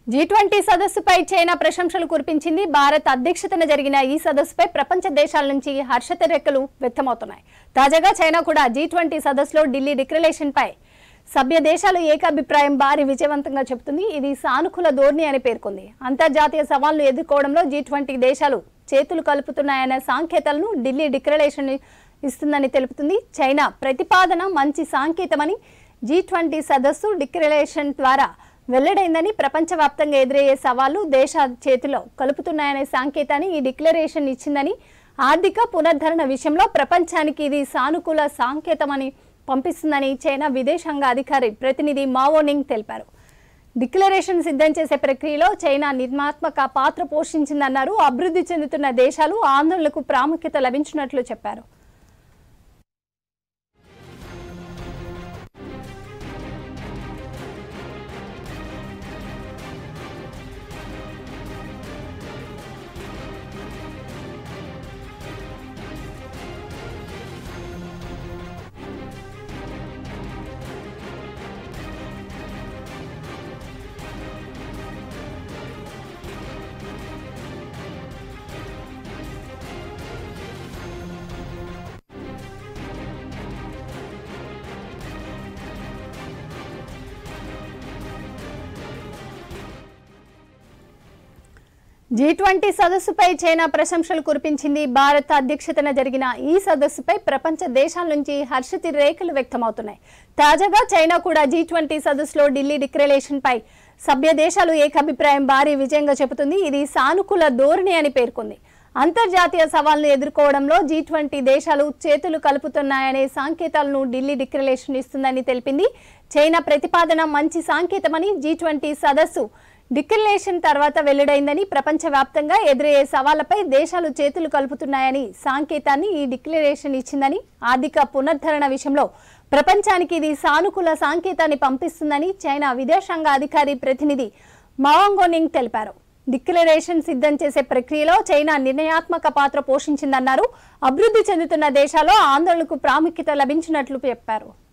G twenty సదస్సుపై China ప్రశంసలు కురిపించింది భారత్ అధ్యక్షతన జరిగిన ఈ సదస్సుపై ప్రపంచ దేశాల నుంచి హర్షత రెక్కలు వ్యక్తమవుతున్నాయి తాజాగా చైనా కూడా జీ ట్వంటీ సదస్సులో ఢిల్లీ డిక్లరేషన్ పై సభ్య దేశాలు ఏకాభిప్రాయం భారీ విజయవంతంగా చెబుతుంది ఇది సానుకూల ధోరణి అని పేర్కొంది అంతర్జాతీయ సవాళ్లు ఎదుర్కోవడంలో జీ ట్వంటీ దేశాలు చేతులు కలుపుతున్నాయనే సాంకేతాలను ఢిల్లీ డిక్లరేషన్ ఇస్తుందని తెలుపుతుంది చైనా ప్రతిపాదన మంచి సాంకేతమని జీ ట్వంటీ సదస్సు డిక్లరేషన్ ద్వారా వెల్లడైందని ప్రపంచవ్యాప్తంగా ఎదురయ్యే సవాళ్లు దేశ చేతిలో కలుపుతున్నాయనే సంకేతాన్ని ఈ డిక్లరేషన్ ఇచ్చిందని ఆర్థిక పునరుద్ధరణ విషయంలో ప్రపంచానికి ఇది సానుకూల సాంకేతమని పంపిస్తుందని చైనా విదేశాంగ అధికారి ప్రతినిధి మావోనింగ్ తెలిపారు డిక్లరేషన్ సిద్ధం చేసే ప్రక్రియలో చైనా నిర్మాత్మక పాత్ర పోషించిందన్నారు అభివృద్ధి చెందుతున్న దేశాలు ఆందోళనకు ప్రాముఖ్యత లభించినట్లు చెప్పారు జీ ట్వంటీ సదస్సుపై చైనా ప్రశంసలు కురిపించింది భారత్ అధ్యక్షతన జరిగిన ఈ సదస్సుపై ప్రపంచ దేశాల నుంచి హర్షతి రేఖలు వ్యక్తమవుతున్నాయి తాజాగా చైనా కూడా జీ ట్వంటీ సదస్సులో ఢిల్లీ డిక్లరేషన్ పై సభ్య దేశాలు ఏకాభిప్రాయం భారీ విజయంగా చెబుతుంది ఇది సానుకూల ధోరణి అని పేర్కొంది అంతర్జాతీయ సవాళ్లను ఎదుర్కోవడంలో జీ ట్వంటీ దేశాలు చేతులు కలుపుతున్నాయనే సంకేతాలను ఢిల్లీ డిక్లరేషన్ ఇస్తుందని తెలిపింది చైనా ప్రతిపాదన మంచి సాంకేతమని జీ ట్వంటీ సదస్సు డిక్లరేషన్ తర్వాత వెల్లడైందని ప్రపంచవ్యాప్తంగా ఎదురయ్యే సవాళ్లపై దేశాలు చేతులు కలుపుతున్నాయని సాంకేతాన్ని ఈ డిక్లరేషన్ ఇచ్చిందని ఆర్థిక పునరుద్ధరణ విషయంలో ప్రపంచానికి ఇది సానుకూల సాంకేతాన్ని పంపిస్తుందని చైనా విదేశాంగ అధికారి ప్రతినిధి మావాంగోనింగ్ తెలిపారు డిక్లరేషన్ సిద్ధం చేసే ప్రక్రియలో చైనా నిర్ణయాత్మక పాత్ర పోషించిందన్నారు అభివృద్ధి చెందుతున్న దేశాల్లో ఆందోళనకు ప్రాముఖ్యత లభించినట్లు చెప్పారు